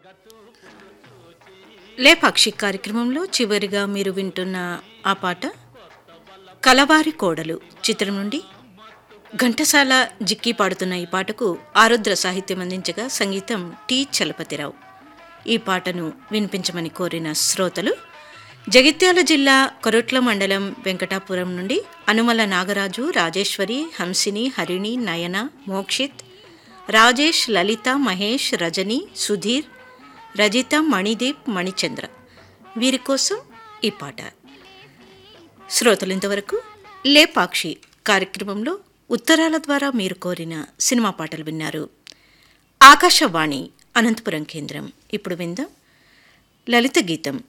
లేపాక్షి కార్యక్రమంలో చివరిగా మీరు వింటున్న ఆ పాట కలవారి కోడలు చిత్రం నుండి ఘంటసాల జిక్కి పాడుతున్న ఈ పాటకు ఆరుద్ర సాహిత్యం అందించగా సంగీతం టి చలపతిరావు ఈ పాటను వినిపించమని కోరిన శ్రోతలు జగిత్యాల జిల్లా కొరట్ల మండలం వెంకటాపురం నుండి అనుమల నాగరాజు రాజేశ్వరి హంసిని హరిణి నయన మోక్షిత్ రాజేష్ లలిత మహేష్ రజని సుధీర్ రజిత మణిదీప్ మణిచంద్ర వీరి కోసం ఈ పాట శ్రోతలు ఇంతవరకు లేపాక్షి కార్యక్రమంలో ఉత్తరాల ద్వారా మీరు కోరిన సినిమా పాటలు విన్నారు ఆకాశవాణి అనంతపురం కేంద్రం ఇప్పుడు విందాం లలిత గీతం